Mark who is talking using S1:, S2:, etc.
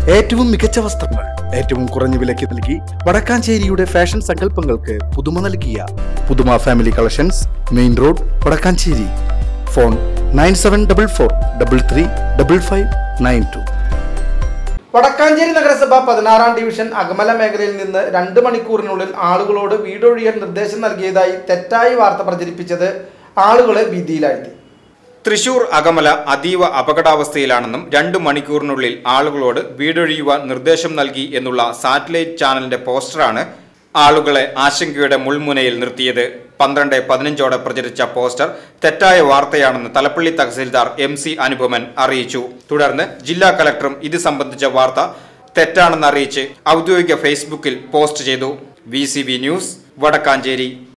S1: ഏറ്റവും മികച്ച വസ്ത്രങ്ങൾ ഏറ്റവും കുറഞ്ഞ വിലയ്ക്ക് നൽകി വടക്കാഞ്ചേരിയുടെ ഫാഷൻ സങ്കല്പങ്ങൾക്ക് പുതുമ നൽകിയ പുതുമ family collections main road Vadakkanchery phone nine seven double four double three double five nine two
S2: Vadakkanchery നഗരസഭ പതിനാറാം ഡിവിഷൻ അകമല മേഖലയിൽ നിന്ന് രണ്ട് മണിക്കൂറിനുള്ളിൽ ആളുകളോട് വീടൊഴിയാൻ നിർദ്ദേശം നൽകിയതായി തെറ്റായി വാർത്ത പ്രചരിപ്പിച്ചത് ആളുകളെ ഭീതിയിലാഴ്ത്തി
S3: തൃശൂർ അകമല അതീവ അപകടാവസ്ഥയിലാണെന്നും രണ്ടു മണിക്കൂറിനുള്ളിൽ ആളുകളോട് വീടൊഴിയുവാൻ നിർദ്ദേശം നൽകി എന്നുള്ള സാറ്റലൈറ്റ് ചാനലിന്റെ പോസ്റ്ററാണ് ആളുകളെ ആശങ്കയുടെ മുൾമുനയിൽ നിർത്തിയത് പന്ത്രണ്ട് പതിനഞ്ചോടെ പ്രചരിച്ച പോസ്റ്റർ തെറ്റായ വാർത്തയാണെന്ന് തലപ്പള്ളി തഹസിൽദാർ എം സി അനുപമൻ അറിയിച്ചു തുടർന്ന് ജില്ലാ കലക്ടറും ഇത് സംബന്ധിച്ച വാർത്ത തെറ്റാണെന്ന് അറിയിച്ച് ഔദ്യോഗിക ഫേസ്ബുക്കിൽ പോസ്റ്റ് ചെയ്തു വി ന്യൂസ് വടക്കാഞ്ചേരി